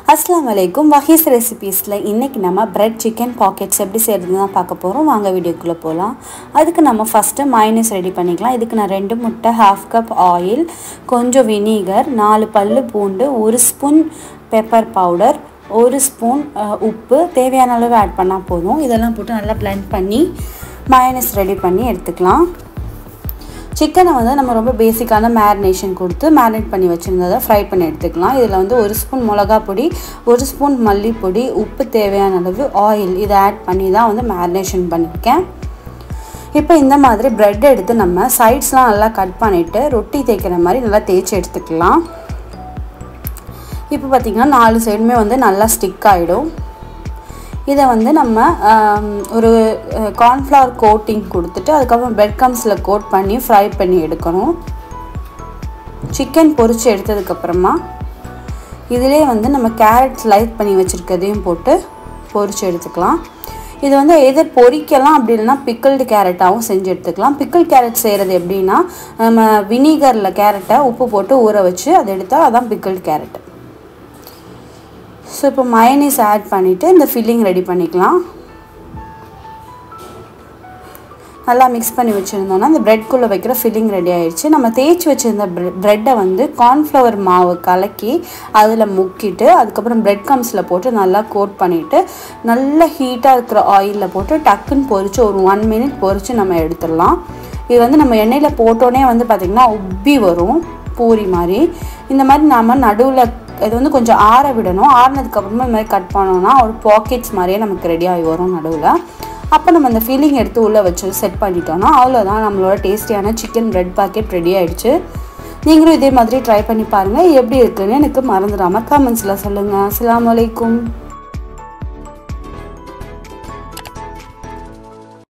அஸ்லாம் வலைக்கும் வஹீஸ் ரெசிபீஸில் இன்றைக்கி நம்ம பிரெட் சிக்கன் பாக்கெட்ஸ் எப்படி செய்கிறதுன்னு தான் பார்க்க போகிறோம் வாங்க வீடியோக்குள்ளே போகலாம் அதுக்கு நம்ம ஃபஸ்ட்டு மைனஸ் ரெடி பண்ணிக்கலாம் இதுக்கு நான் ரெண்டு முட்டை ஹாஃப் கப் ஆயில் கொஞ்சம் வினீகர் நாலு பல்லு பூண்டு ஒரு ஸ்பூன் பெப்பர் பவுடர் ஒரு ஸ்பூன் அஹ், உப்பு தேவையான அளவு ஆட் பண்ணால் போதும் இதெல்லாம் போட்டு நல்லா blend பண்ணி மயனஸ் ரெடி பண்ணி எடுத்துக்கலாம் சிக்கனை வந்து நம்ம ரொம்ப பேசிக்கான மேரினேஷன் கொடுத்து மேரினேட் பண்ணி வச்சுருந்ததை ஃப்ரை பண்ணி எடுத்துக்கலாம் இதில் வந்து ஒரு ஸ்பூன் மிளகா பொடி ஒரு ஸ்பூன் மல்லிப்பொடி உப்பு தேவையான அளவு ஆயில் இதை ஆட் பண்ணி தான் வந்து மேரினேஷன் பண்ணியிருக்கேன் இப்போ இந்த மாதிரி ப்ரெட் எடுத்து நம்ம சைட்ஸ்லாம் நல்லா கட் பண்ணிவிட்டு ரொட்டி தேய்க்கிற மாதிரி நல்லா தேய்ச்சி எடுத்துக்கலாம் இப்போ பார்த்திங்கன்னா நாலு சைடுமே வந்து நல்லா ஸ்டிக் ஆகிடும் இதை வந்து நம்ம ஆம், ஒரு கார்ன்ஃப்ளவர் கோட்டிங் கொடுத்துட்டு அதுக்கப்புறம் பிரெட் கம்ஸில் கோட் பண்ணி ஃப்ரை பண்ணி எடுக்கணும் சிக்கன் பொரித்து எடுத்ததுக்கப்புறமா இதிலே வந்து நம்ம கேரட் ஸ்லைஸ் பண்ணி வச்சுருக்கதையும் போட்டு பொரித்து எடுத்துக்கலாம் இது வந்து எதர் பொரிக்கலாம் அப்படி இல்லைன்னா பிக்கிள்டு கேரட்டாகவும் செஞ்சு எடுத்துக்கலாம் பிக்கிள் கேரட் செய்கிறது எப்படின்னா நம்ம வினிகரில் கேரட்டை உப்பு போட்டு ஊற வச்சு அதை எடுத்தால் அதான் பிக்கிள்டு கேரட் ஸோ இப்போ மயனீஸ் ஆட் பண்ணிவிட்டு இந்த ஃபில்லிங் ரெடி பண்ணிக்கலாம் நல்லா மிக்ஸ் பண்ணி வச்சுருந்தோன்னா இந்த ப்ரெட்குள்ளே வைக்கிற ஃபில்லிங் ரெடி ஆயிடுச்சு நம்ம தேய்ச்சி வச்சுருந்த ப்ரெட்டை வந்து கார்ன்ஃப்ளவர் மாவு கலக்கி அதில் முக்கிட்டு அதுக்கப்புறம் ப்ரெட் கம்ஸில் போட்டு நல்லா கோட் பண்ணிவிட்டு நல்ல ஹீட்டாக இருக்கிற ஆயிலில் போட்டு டக்குன்னு பொரித்து ஒரு ஒன் மினிட் பொரித்து நம்ம எடுத்துடலாம் இது வந்து நம்ம எண்ணெயில் போட்டோன்னே வந்து பார்த்திங்கன்னா உப்பி வரும் பூரி மாதிரி இந்த மாதிரி நாம் நடுவில் இது வந்து கொஞ்சம் ஆற விடணும் ஆறினதுக்கப்புறமா இந்த மாதிரி கட் பண்ணோம்னா ஒரு பாக்கெட்ஸ் மாதிரியே நமக்கு ரெடி ஆகி வரும் நடுவில் அப்போ நம்ம அந்த ஃபீலிங் எடுத்து உள்ளே வச்சு செட் பண்ணிட்டோம்னா அவ்வளோதான் நம்மளோட டேஸ்டியான சிக்கன் பிரெட் பாக்கெட் ரெடி ஆயிடுச்சு நீங்களும் இதே மாதிரி ட்ரை பண்ணி பாருங்கள் எப்படி இருக்குன்னு எனக்கு மறந்துடாமல் கமெண்ட்ஸில் சொல்லுங்கள் அஸ்ஸலாமு அலைக்கும்